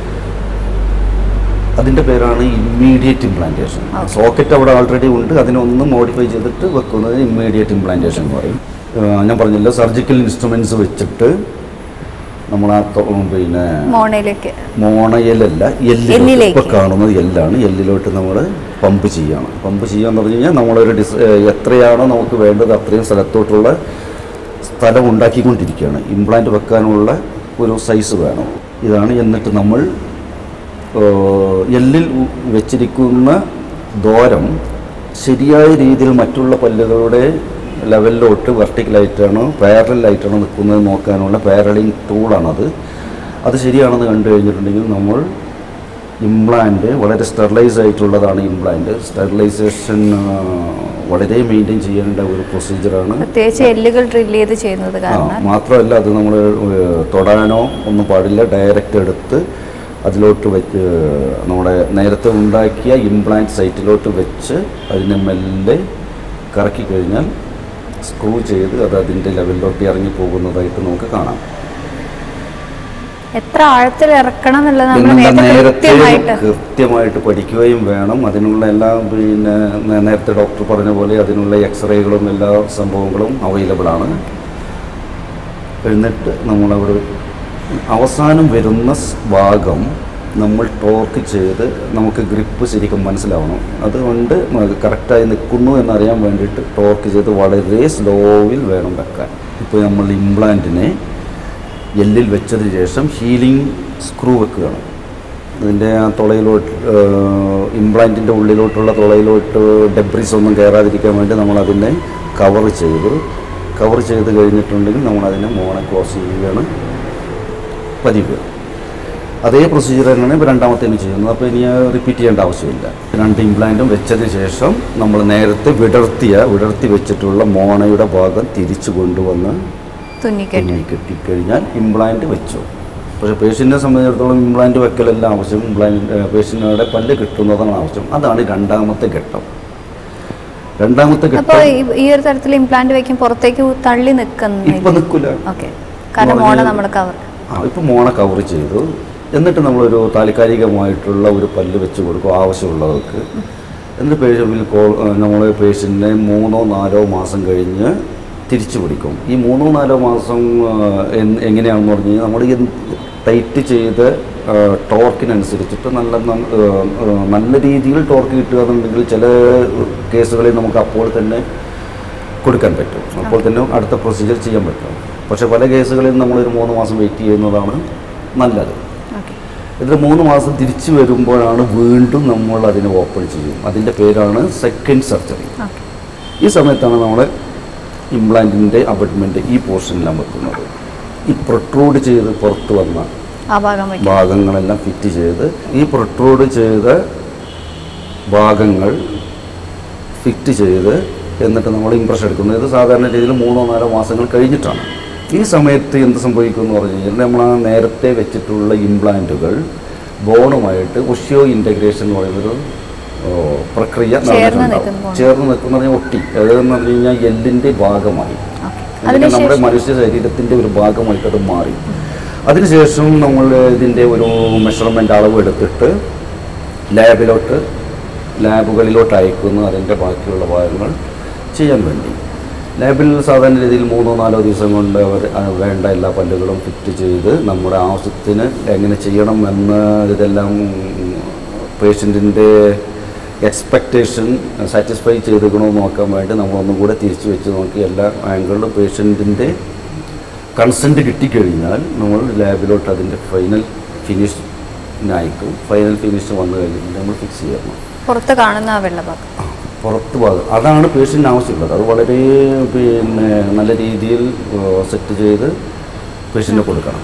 അതിൻ്റെ പേരാണ് ഇമ്മീഡിയറ്റ് ഇംപ്ലാന്റേഷൻ സോക്കറ്റ് അവിടെ ഓൾറെഡി ഉണ്ട് അതിനൊന്ന് മോഡിഫൈ ചെയ്തിട്ട് വെക്കുന്നത് ഇമ്മീഡിയറ്റ് ഇംപ്ലാന്റേഷൻ എന്ന് പറയും ആ, ഞാൻ പറഞ്ഞില്ല സർജിക്കൽ ഇൻസ്ട്രുമെൻറ്റ്സ് വെച്ചിട്ട് നമ്മൾ ആ തൊ- പിന്നെ മോണയിലേക്ക് മോണയിലല്ല എല്ലിലോട്ട് എല്ലിലേക്ക്. ഇപ്പോൾ കാണുന്നത് എല്ലാണ് എല്ലിലോട്ട് നമ്മൾ പമ്പ് ചെയ്യണം പമ്പ് ചെയ്യാന്ന് പറഞ്ഞു കഴിഞ്ഞാൽ നമ്മളൊരു ഡിസ് ഏഹ് എത്രയാണോ നമുക്ക് വേണ്ടത് അത്രയും സ്ഥലത്തോട്ടുള്ള സ്ഥലം ഉണ്ടാക്കിക്കൊണ്ടിരിക്കുകയാണ് ഇംപ്ലാന്റ് വെക്കാനുള്ള ഒരു സൈസ് വേണം ഇതാണ് എന്നിട്ട് നമ്മൾ ഏഹ് എല്ലിൽ ഉ- വെച്ചിരിക്കുന്ന ദോരം ശരിയായ രീതിയിൽ മറ്റുള്ള പല്ലുകളുടെ ലെവലിലോട്ട് വെർട്ടിക്കലായിട്ടാണോ പാരലായിട്ടാണോ നിൽക്കുന്നത് നോക്കാനുള്ള പാരലിംഗ് ടൂളാണത് അത് ശരിയാണെന്ന് കണ്ടു കഴിഞ്ഞിട്ടുണ്ടെങ്കിൽ നമ്മൾ ഇംപ്ലാന്റ് വളരെ സ്റ്റെറിലൈസ് ആയിട്ടുള്ളതാണ് ഇംപ്ലാന്റ് സ്റ്റെറിലൈസേഷൻ വളരെ മെയിൻറ്റെയിൻ ചെയ്യേണ്ട ഒരു പ്രൊസീജിയറാണ് പ്രത്യേകിച്ച് എല്ലുകൾ ഡ്രില്ല് ചെയ്ത് ചെയ്യുന്നത് ആ, കാരണം മാത്രമല്ല അത് നമ്മൾ തൊടാനോ ഒന്നും പാടില്ല ഡയറക്റ്റ് എടുത്ത് അതിലോട്ട് വെച്ച് നമ്മുടെ നേരത്തെ ഉണ്ടാക്കിയ ഇംപ്ലാന്റ് സൈറ്റിലോട്ട് വെച്ച് അതിനെ മെല്ലെ കറക്കി കഴിഞ്ഞാൽ സ്ക്രൂ ചെയ്ത് അത് അതിൻ്റെ ലെവലിലോട്ട് ഇറങ്ങി പോകുന്നതായിട്ട് നമുക്ക് കാണാം എത്ര ആഴത്തിൽ ഇറക്കണം എന്നുള്ളത് നമ്മൾ എന്നുള്ള നേരത്തെ നേരത്തെ കൃത്യമായിട്ട് കൃത്യമായിട്ട് പഠിക്കുകയും വേണം അതിനുള്ള എല്ലാ പിന്നെ നേ- നേരത്തെ ഡോക്ടർ പറഞ്ഞ പോലെ അതിനുള്ള എക്സ്റേകളും എല്ലാ സംഭവങ്ങളും അവൈലബിൾ ആണ് എന്നിട്ട് നമ്മളവിടെ അവസാനം വരുന്ന സ് ഭാഗം നമ്മൾ ടോർക്ക് ചെയ്ത് നമുക്ക് ഗ്രിപ്പ് ശരിക്കും മനസ്സിലാവണം അതുകൊണ്ട് കറക്റ്റായി നിൽക്കുന്നു എന്നറിയാൻ വേണ്ടിയിട്ട് ടോർക്ക് ചെയ്ത് വളരെ സ്ലോവിൽ വേണം വെക്കാൻ ഇപ്പോൾ നമ്മൾ ഇംപ്ലാന്റിനെ എല്ലിൽ വെച്ചതിന് ശേഷം ഹീലിംഗ് സ്ക്രൂ വെക്കുകയാണ് അതിൻ്റെ ആ തുളയിലോട്ട് ഇംപ്ലാന്റിൻ്റെ ഉള്ളിലോട്ടുള്ള തുളയിലോട്ട് ഡെബ്രിസ് ഒന്നും കയറാതിരിക്കാൻ വേണ്ടി നമ്മൾ അതിനെ കവർ ചെയ്ത് കവർ ചെയ്ത് കഴിഞ്ഞിട്ടുണ്ടെങ്കിൽ നമ്മൾ അതിനെ മോണെ ക്ലോസ് ചെയ്യുകയാണ് പതിവ് അതേ പ്രൊസീജിയർ തന്നെയാണ് ഇപ്പോൾ രണ്ടാമത്തേന് ചെയ്യുന്നത് അപ്പോൾ ഇനി റിപ്പീറ്റ് ചെയ്യേണ്ട ആവശ്യമില്ല രണ്ട് ഇംപ്ലാന്റും വെച്ചതിന് ശേഷം നമ്മൾ നേരത്തെ വിടർത്തിയ വിടർത്തി വെച്ചിട്ടുള്ള മോണയുടെ ഭാഗം തിരിച്ചു കൊണ്ടുവന്ന് തുന്നിക്കെട്ടി തുന്നി കെട്ടിക്കഴിഞ്ഞാൽ ഇംപ്ലാന്റ് വെച്ചു പക്ഷേ പേഷ്യൻറ്റിനെ സംബന്ധിച്ചിടത്തോളം ഇംപ്ലാന്റ് വെക്കലല്ല ആവശ്യം ഇംപ്ലാന്റ് പേഷ്യൻറ്റുടെ പല്ല് കിട്ടുന്നതാണ് ആവശ്യം അതാണ് രണ്ടാമത്തെ ഘട്ടം രണ്ടാമത്തെ അപ്പൊ ഘട്ടം ഈ- ഈ ഒരു തരത്തിൽ ഇംപ്ലാന്റ് വെക്കും പുറത്തേക്ക് തള്ളി ഇപ്പൊ നിൽക്കുന്ന നിൽക്കില്ല ഓക്കെ കാരണം മോണ നമ്മൾ കവർ ആ ഇപ്പം മോണ കവർ ചെയ്തു എന്നിട്ട് നമ്മളൊരു താൽക്കാലികമായിട്ടുള്ള ഒരു പല്ല് വെച്ച് കൊടുക്കും ആവശ്യമുള്ളവർക്ക് എന്നിട്ട് പേഷ്യൻ്റിൽ കോൾ നമ്മൾ പേഷ്യൻറ്റിനെ മൂന്നോ നാലോ മാസം കഴിഞ്ഞ് തിരിച്ചു പിടിക്കും ഈ മൂന്നോ നാലോ മാസം ആ, എന്ന് എങ്ങനെയാണെന്ന് പറഞ്ഞു കഴിഞ്ഞാൽ നമ്മൾ ടൈറ്റ് ചെയ്ത് ആ, ടോർക്കിനനുസരിച്ചിട്ട് നല്ല ന- ആ, ആ, നല്ല രീതിയിൽ ടോർക്ക് കിട്ടുക എന്നുണ്ടെങ്കിൽ ചില കേസുകളിൽ നമുക്ക് അപ്പോൾ തന്നെ കൊടുക്കാൻ പറ്റും അപ്പോൾ തന്നെ അടുത്ത പ്രൊസീജിയർ ചെയ്യാൻ പറ്റും പക്ഷേ പല കേസുകളിൽ നമ്മളൊരു മൂന്ന് മാസം വെയിറ്റ് ചെയ്യുന്നതാണ് നല്ലത് ഓക്കെ എന്നിട്ട് മൂന്ന് മാസം തിരിച്ചു വരുമ്പോഴാണ് വീണ്ടും നമ്മൾ അതിനെ ഓപ്പൺ ചെയ്യും അതിൻ്റെ പേരാണ് സെക്കൻഡ് സർജറി ഓക്കെ ഈ സമയത്താണ് നമ്മൾ ഇംപ്ലാന്റിൻ്റെ അബട്ട്മെൻറ്റ് ഈ പോർഷനിലാണ് വെക്കുന്നത് ഈ പ്രൊട്രൂഡ് ചെയ്ത് പുറത്ത് വന്ന ആ ഭാഗം വെക്കും ഭാഗങ്ങളെല്ലാം ഫിറ്റ് ചെയ്ത് ഈ പ്രൊട്രൂഡ് ചെയ്ത ഭാഗങ്ങൾ ഫിറ്റ് ചെയ്ത് എന്നിട്ട് നമ്മൾ ഇംപ്രഷൻ എടുക്കുന്നത് ഇത് സാധാരണ രീതിയിൽ മൂന്നോ നാലോ മാസങ്ങൾ കഴിഞ്ഞിട്ടാണ് ഈ സമയത്ത് എന്ത് സംഭവിക്കും എന്ന് പറഞ്ഞു കഴിഞ്ഞാൽ നമ്മൾ ആ നേരത്തെ വെച്ചിട്ടുള്ള ഇംപ്ലാന്റുകൾ ബോണുമായിട്ട് ഒഷ്യോ ഇൻറ്റഗ്രേഷൻ എന്ന് പറയുന്നൊരു ഓ, പ്രക്രിയ ചേർന്ന് നടന്നിട്ടുണ്ടാവും. നിൽക്കുന്ന bone. ചേർന്ന് നിൽക്കുന്ന പറഞ്ഞാൽ ഒട്ടി അതെന്ന് പറഞ്ഞു കഴിഞ്ഞാൽ എല്ലിൻ്റെ ഭാഗമായി ഓക്കെ എന്നിട്ട് നമ്മുടെ അതിനുശേഷം മനുഷ്യ ശരീരത്തിൻ്റെ ഒരു ഭാഗമായിട്ട് അത് മാറി അതിനുശേഷം നമ്മൾ ഇതിൻ്റെ ഒരു മെഷർമെൻ്റ് അളവ് എടുത്തിട്ട് ലാബിലോട്ട് ലാബുകളിലോട്ട് അയക്കുന്നു അതിൻ്റെ ബാക്കിയുള്ള ഭാഗങ്ങൾ ചെയ്യാൻ വേണ്ടി ലാബിൽ സാധാരണ രീതിയിൽ മൂന്നോ നാലോ ദിവസം കൊണ്ട് അവർ ആ വേണ്ട എല്ലാ പല്ലുകളും ഫിറ്റ് ചെയ്ത് നമ്മുടെ ആവശ്യത്തിന് എങ്ങനെ ചെയ്യണം എന്ന് ഇതെല്ലാം പേഷ്യൻറ്റിൻ്റെ എക്സ്പെക്റ്റേഷൻ സാറ്റിസ്ഫൈ ചെയ്തിരിക്കണമെന്ന് നോക്കാൻ വേണ്ടി നമ്മളൊന്നും കൂടെ തിരിച്ചു വെച്ച് നോക്കി എല്ലാ ആംഗിളിലും പേഷ്യൻറ്റിൻ്റെ കൺസെൻറ്റ് കിട്ടിക്കഴിഞ്ഞാൽ നമ്മൾ ലാബിലോട്ട് അതിൻ്റെ ഫൈനൽ ഫിനിഷ് അയക്കും ഫൈനൽ ഫിനിഷ് വന്നു കഴിഞ്ഞിട്ട് നമ്മൾ ഫിക്സ് ചെയ്യണം പുറത്ത് കാണുന്ന ആ വെള്ള ഭാഗം പുറത്ത് ഭാഗം അതാണ് പേഷ്യൻ്റ് ആവശ്യമുള്ളത് അത് വളരെ പിന്നെ നല്ല രീതിയിൽ സെറ്റ് ചെയ്ത് പേഷ്യൻ്റ് കൊടുക്കണം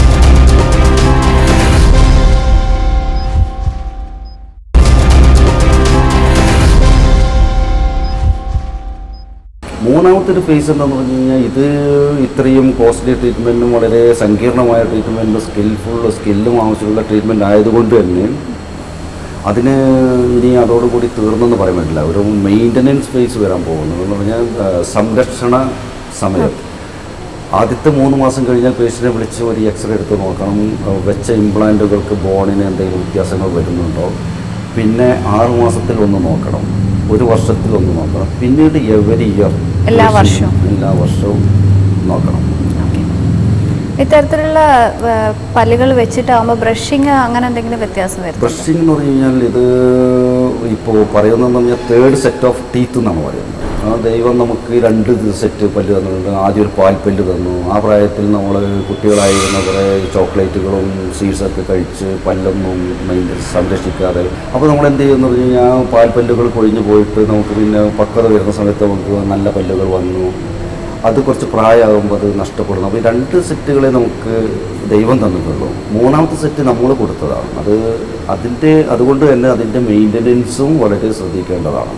മൂന്നാമത്തെ ഒരു ഫേസ് എന്താണെന്ന് പറഞ്ഞു കഴിഞ്ഞാൽ ഇത് ഇത്രയും കോസ്റ്റ്ലി ട്രീറ്റ്മെൻറ്റും വളരെ സങ്കീർണമായ ട്രീറ്റ്മെൻറ്റും സ്കിൽഫുൾ സ്കില്ലും ആവശ്യമുള്ള ട്രീറ്റ്മെൻറ്റ് ആയതുകൊണ്ട് തന്നെ അതിന് ഇനി അതോടുകൂടി തീർന്നെന്ന് പറയാൻ പറ്റില്ല ഒരു മെയിൻ്റനൻസ് ഫേസ് വരാൻ പോകുന്നു എന്ന് പറഞ്ഞാൽ ആ, സംരക്ഷണ സമയം ആദ്യത്തെ മൂന്ന് മാസം കഴിഞ്ഞാൽ പേഷ്യനെ വിളിച്ച് ഒരു എക്സ്റേ എടുത്ത് നോക്കണം ആ, വെച്ച ഇംപ്ലാന്റുകൾക്ക് ബോണിന് എന്തെങ്കിലും വ്യത്യാസങ്ങൾ വരുന്നുണ്ടോ പിന്നെ ആറ് മാസത്തിൽ ഒന്ന് നോക്കണം ഒരു വർഷത്തിൽ ഒന്ന് നോക്കണം പിന്നീട് എവരി ഇയർ എല്ലാ വർഷവും? എല്ലാ വർഷവും നോക്കണം ഓക്കെ ഇത്തരത്തിലുള്ള ഏർ, പല്ലുകൾ വെച്ചിട്ടാവുമ്പോൾ ബ്രഷിങ് അങ്ങനെ എന്തെങ്കിലും വ്യത്യാസം വരുന്നുണ്ടോ ബ്രഷിംഗ് എന്ന് പറഞ്ഞു കഴിഞ്ഞാൽ ഇത് ഇപ്പോൾ പറയുന്നതെന്ന് പറഞ്ഞാൽ തേർഡ് സെറ്റ് ഓഫ് ടീത്ത് എന്നാണ് പറയുന്നത് ആ ദൈവം നമുക്ക് രണ്ട് സെറ്റ് പല്ല് തന്നിട്ടുണ്ട് ആദ്യം ഒരു പാൽപ്പല്ല് തന്നു ആ പ്രായത്തിൽ നമ്മൾ കുട്ടികളായിരുന്ന കുറേ ചോക്ലേറ്റുകളും സ്വീറ്റ്സൊക്കെ കഴിച്ച് പല്ലൊന്നും മെയിൻ സംരക്ഷിക്കാതെ അപ്പോൾ നമ്മൾ എന്ത് ചെയ്യുമെന്ന് പറഞ്ഞു കഴിഞ്ഞാൽ പാൽപ്പല്ലുകൾ കൊഴിഞ്ഞു പോയിട്ട് നമുക്ക് പിന്നെ പക്വത വരുന്ന സമയത്ത് നമുക്ക് നല്ല പല്ലുകൾ വന്നു അത് കുറച്ച് പ്രായമാകുമ്പോൾ അത് നഷ്ടപ്പെടുന്നു അപ്പോൾ ഈ രണ്ട് സെറ്റുകളെ നമുക്ക് ദൈവം തന്നിട്ടുള്ളൂ മൂന്നാമത്തെ സെറ്റ് നമ്മൾ കൊടുത്തതാണ് അത് അതിൻ്റെ അതുകൊണ്ട് തന്നെ അതിൻ്റെ മെയിൻ്റനൻസും വളരെ ശ്രദ്ധിക്കേണ്ടതാണ്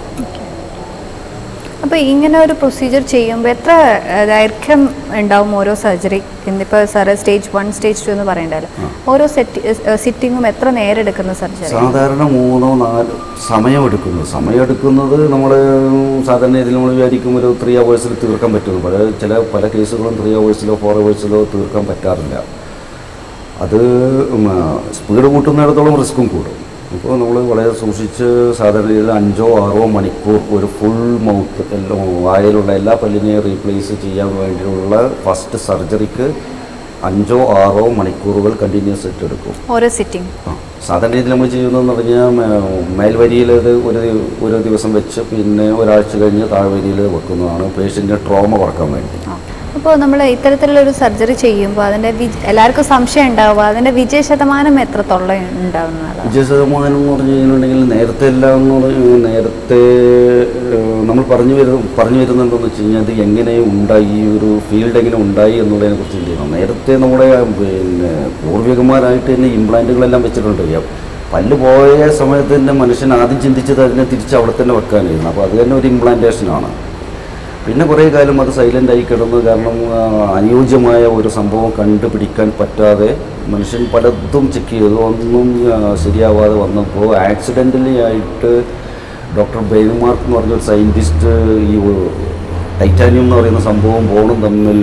അപ്പോൾ ഇങ്ങനെ ഒരു പ്രൊസീജിയർ ചെയ്യുമ്പോൾ എത്ര ഏർ, ദൈർഘ്യം ഉണ്ടാവും ഓരോ സർജറി ഇന്നിപ്പോൾ sir stage one stage two എന്ന് പറയണ്ടല്ലോ ഓരോ സെറ്റ് സിറ്റിങ്ങും എത്ര നേരം എടുക്കുന്ന സർജറി സാധാരണ മൂന്നോ നാല് സമയമെടുക്കുന്നു സമയമെടുക്കുന്നത് നമ്മൾ സാധാരണ ഇതിൽ നമ്മൾ വിചാരിക്കും ഒരു ത്രീ അവേഴ്സിൽ തീർക്കാൻ പറ്റുന്നു പല ചില പല കേസുകളും ത്രീ അവേഴ്സിലോ ഫോർ അവേഴ്സിലോ തീർക്കാൻ പറ്റാറില്ല അത് സ്പീഡ് കൂട്ടുന്നിടത്തോളം റിസ്ക്കും കൂടും ഇപ്പോൾ നമ്മൾ വളരെ സൂക്ഷിച്ച് സാധാരണ രീതിയിൽ അഞ്ചോ ആറോ മണിക്കൂർ ഒരു ഫുൾ മൗത്ത് എല്ലാം വായിലുള്ള എല്ലാ പല്ലിനെയും റീപ്ലേസ് ചെയ്യാൻ വേണ്ടിയുള്ള ഫസ്റ്റ് സർജറിക്ക് അഞ്ചോ ആറോ മണിക്കൂറുകൾ കണ്ടിന്യൂസ് ആയിട്ട് എടുക്കും ഓരോ സിറ്റിംഗ് ആ, സാധാരണ രീതിയിൽ നമ്മൾ ചെയ്യുന്നതെന്ന് പറഞ്ഞാൽ മേ- മേൽവരിയിൽ ഇത് ഒരു ദി- ഒരു ദിവസം വെച്ച് പിന്നെ ഒരാഴ്ച കഴിഞ്ഞ് താഴ്വരിയിൽ വെക്കുന്നതാണ് പേഷ്യൻ്റെ ട്രോമ കുറക്കാൻ വേണ്ടി അപ്പോൾ നമ്മൾ ഇത്തരത്തിലുള്ള ഒരു സർജറി ചെയ്യുമ്പോൾ അതിൻ്റെ വി എല്ലാവർക്കും സംശയം ഉണ്ടാവുക അതിൻ്റെ വിജയ ശതമാനം എത്രത്തോളം ഉണ്ടാവുന്നതാണ് വിജയ ശതമാനം എന്ന് പറഞ്ഞു കഴിഞ്ഞിട്ടുണ്ടെങ്കിൽ നേരത്തെ എല്ലാം എന്ന് പറഞ്ഞു നേരത്തെ ഏഹ്, നമ്മൾ പറഞ്ഞു വരും പറഞ്ഞു വരുന്നുണ്ടെന്ന് വെച്ച് കഴിഞ്ഞാൽ അത് എങ്ങനെ ഉണ്ടായി ഈ ഒരു ഫീൽഡ് എങ്ങനെ ഉണ്ടായി എന്നുള്ളതിനെ കുറിച്ച് ചിന്തിക്കണം നേരത്തെ നമ്മുടെ പിന്നെ പൂർവികന്മാരായിട്ട് തന്നെ ഇംപ്ലാന്റുകളെല്ലാം വെച്ചിട്ടുണ്ട് ഈ പല്ല് പോയ സമയത്ത് തന്നെ മനുഷ്യൻ ആദ്യം ചിന്തിച്ചത് അതിനെ തിരിച്ച് അവിടെ തന്നെ വെക്കാനായിരുന്നു അപ്പോൾ അത് തന്നെ ഒരു ഇംപ്ലാന്റേഷനാണ് പിന്നെ കുറേ കാലം അത് സൈലൻ്റ് ആയി കിടന്നു കാരണം ആ, അനുയോജ്യമായ ഒരു സംഭവം കണ്ടുപിടിക്കാൻ പറ്റാതെ മനുഷ്യൻ പലതും ചെക്ക് ചെയ്തു ഒന്നും ആ, ശരിയാവാതെ വന്നപ്പോൾ ആക്സിഡൻ്റലി ആയിട്ട് ഡോക്ടർ ബെയ്മാർക്ക് എന്ന് പറഞ്ഞൊരു സയൻറ്റിസ്റ്റ് ഈ ഒ- ടൈറ്റാനിയം എന്ന് പറയുന്ന സംഭവം ബോണും തമ്മിൽ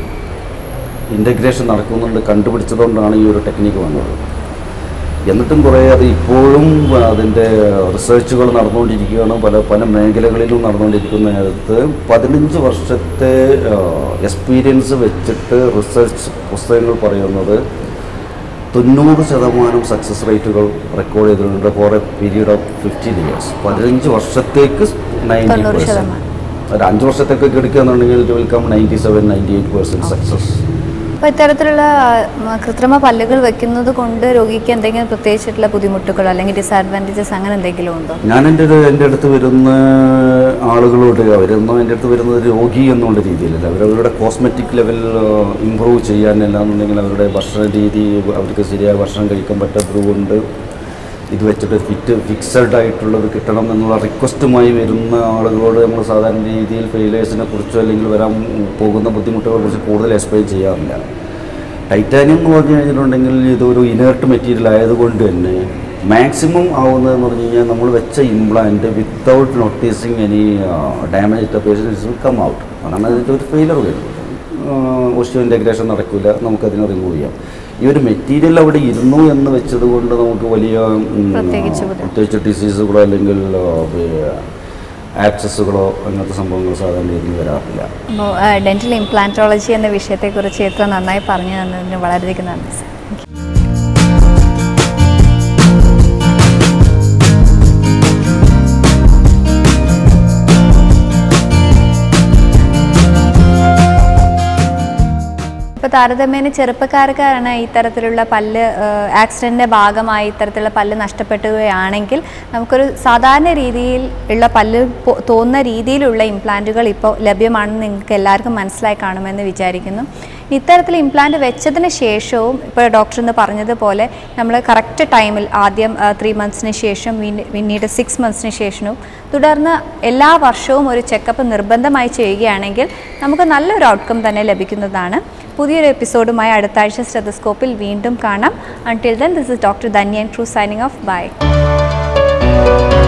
ഇൻ്റഗ്രേഷൻ നടക്കുന്നുണ്ട് കണ്ടുപിടിച്ചതുകൊണ്ടാണ് ഈ ഒരു ടെക്നിക്ക് വന്നത് എന്നിട്ടും കുറേ അത് ഇപ്പോഴും അതിൻ്റെ റിസർച്ചുകൾ നടന്നുകൊണ്ടിരിക്കുകയാണ് പല പല മേഖലകളിലും നടന്നുകൊണ്ടിരിക്കുന്ന നേരത്ത് പതിനഞ്ച് വർഷത്തെ എക്സ്പീരിയൻസ് വെച്ചിട്ട് റിസർച്ച് പുസ്തകങ്ങൾ പറയുന്നത് തൊണ്ണൂറ് ശതമാനം സക്സസ് റേറ്റുകൾ റെക്കോർഡ് ചെയ്തിട്ടുണ്ട് for a period of fifteen years പതിനഞ്ച് വർഷത്തേക്ക് നയൻറ്റി തൊണ്ണൂറ് പെർസെൻറ്റ് ശതമാനം. ഒരു അഞ്ച് വർഷത്തേക്ക് എടുക്കുകയാണെന്നുണ്ടെങ്കിൽ it will come ninety seven ninety eight percent success അപ്പോൾ ഇത്തരത്തിലുള്ള ആ, കൃത്രിമ പല്ലുകൾ വെക്കുന്നത് കൊണ്ട് രോഗിക്ക് എന്തെങ്കിലും പ്രത്യേകിച്ചിട്ടുള്ള ബുദ്ധിമുട്ടുകൾ അല്ലെങ്കിൽ ഡിസഡ്വാൻറ്റേജസ് അങ്ങനെ എന്തെങ്കിലും ഉണ്ടോ ഞാൻ എൻ്റെ ഒരു എൻ്റെ അടുത്ത് വരുന്ന ആളുകളോട് അവരൊന്നും എൻ്റെ അടുത്ത് വരുന്നത് രോഗി എന്നുള്ള രീതിയിലല്ല അവരവരുടെ കോസ്മെറ്റിക് ലെവൽ ഇമ്പ്രൂവ് ചെയ്യാനല്ല എന്നുണ്ടെങ്കിൽ അവരുടെ ഭക്ഷണ രീതി അവർക്ക് ശരിയായ ഭക്ഷണം കഴിക്കാൻ പറ്റാത്തതുകൊണ്ട് ഇത് വെച്ചിട്ട് ഫിറ്റ് ഫിക്സഡ് ആയിട്ടുള്ളത് കിട്ടണം എന്നുള്ള റിക്വസ്റ്റുമായി വരുന്ന ആളുകളോട് നമ്മൾ സാധാരണ രീതിയിൽ ഫെയിലേഴ്സിനെ കുറിച്ചോ അല്ലെങ്കിൽ വരാൻ പോകുന്ന ബുദ്ധിമുട്ടുകളെ കുറിച്ച് കൂടുതൽ എക്സ്പ്ലെയിൻ ചെയ്യാറില്ല ടൈറ്റാനിയം എന്ന് പറഞ്ഞു കഴിഞ്ഞിട്ടുണ്ടെങ്കിൽ ഇതൊരു ഇനേർട്ട് മെറ്റീരിയൽ ആയതുകൊണ്ട് തന്നെ മാക്സിമം ആവുന്നതെന്ന് പറഞ്ഞു കഴിഞ്ഞാൽ നമ്മൾ വെച്ച implant without noticing any damage the patients will come out അതാണ് അതിൻ്റെ ഒരു ഫെയിലർ വരുന്നത് ഓസ്റ്റിയോ ഇൻറ്റഗ്രേഷൻ നടക്കില്ല നമുക്കതിനെ റിമൂവ് ചെയ്യാം ഈ ഒരു മെറ്റീരിയൽ അവിടെ ഇരുന്നു എന്ന് വെച്ചത് കൊണ്ട് നമുക്ക് വലിയ ഉം, പ്രത്യേകിച്ച് ബുദ്ധിമുട്ട്. പ്രത്യേകിച്ച് ഡിസീസുകളോ അല്ലെങ്കിൽ ആക്സസുകളോ അങ്ങനത്തെ സംഭവങ്ങൾ സാധാരണ ഇതിന് വരാറില്ല അപ്പോൾ ഡെൻറ്റൽ ഇംപ്ലാന്റോളജി എന്ന വിഷയത്തെക്കുറിച്ച് എത്ര നന്നായി പറഞ്ഞു തന്നതിന് വളരെയധികം നന്ദി സർ ഇപ്പോൾ താരതമ്യേന ചെറുപ്പക്കാർക്കാണ് ഇത്തരത്തിലുള്ള പല്ല് ആക്സിഡൻറ്റിൻ്റെ ഭാഗമായി ഇത്തരത്തിലുള്ള പല്ല് നഷ്ടപ്പെടുകയാണെങ്കിൽ നമുക്കൊരു സാധാരണ രീതിയിൽ ഉള്ള പല്ല് പൊ- തോന്നുന്ന രീതിയിലുള്ള ഇംപ്ലാന്റുകൾ ഇപ്പോൾ ലഭ്യമാണെന്ന് നിങ്ങൾക്ക് എല്ലാവർക്കും മനസ്സിലായി കാണുമെന്ന് വിചാരിക്കുന്നു ഇത്തരത്തിൽ ഇംപ്ലാന്റ് വെച്ചതിന് ശേഷവും ഇപ്പോൾ ഡോക്ടർ എന്ന് പറഞ്ഞതുപോലെ നമ്മൾ കറക്റ്റ് ടൈമിൽ ആദ്യം ത്രീ മന്ത്സിന് ശേഷം വീണ്ടും പിന്നീട് സിക്സ് മന്ത്സിന് ശേഷവും തുടർന്ന് എല്ലാ വർഷവും ഒരു ചെക്കപ്പ് നിർബന്ധമായി ചെയ്യുകയാണെങ്കിൽ നമുക്ക് നല്ലൊരു ഔട്ട്കം തന്നെ ലഭിക്കുന്നതാണ് പുതിയൊരു എപ്പിസോഡുമായി അടുത്ത ആഴ്ച സ്റ്റെതസ്കോപ്പിൽ വീണ്ടും കാണാം until then this is doctor Dhanyan true signing off by